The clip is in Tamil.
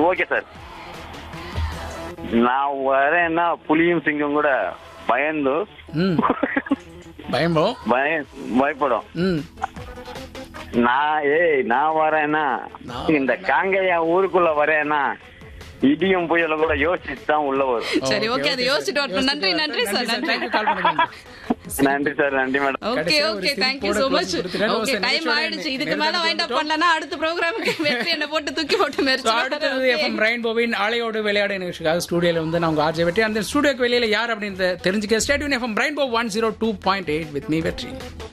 ஓகே சார் நான் வரேன்னா புலியும் சிங்கம் கூட பயந்து ம் பயம்போ பய பயப்படும் ம் நான் ஏய் நான் வரேன்னா நான் இந்த காங்கையா ஊருக்குள்ள வரேன்னா இடியும் புயலும் கூட யோசிச்சு தான் உள்ள வரும் சரி ஓகே அதை யோசிச்சுட்டு வரட்டும் நன்றி நன்றி சார் நன்றி கால் பண்ணுங்க நன்றி சார் நன்றி மேடம் ஓகே கடைசியா ஒரு ஓகே சிரிப்போட தேங்க்யூ சோ close மச் கொடுத்துட்டாரு. ஓகே ஒரு டைம் நிகழ்ச்சியோட ஆயிடுச்சு இதுக்கு நிறைவு மேல வைண்ட் அப் வந்துட்டோம். பண்ணலனா அடுத்த ப்ரோக்ராமுக்கு வெற்றி என்ன போட்டு தூக்கி போட்டு So, அடுத்தது மெரிச்சு எஃப்எம் ரெயின்போவின் அலையோடு விளையாடு நிகழ்ச்சிக்காக ஸ்டூடியோல வந்து நான் உங்க ஆர்ஜே வெற்றி அந்த ஸ்டூடியோக்கு வெளியில யார் அப்படின்னு தெரிஞ்சுக்க stay tuned FM rainbow one zero two point eight with me வெற்றி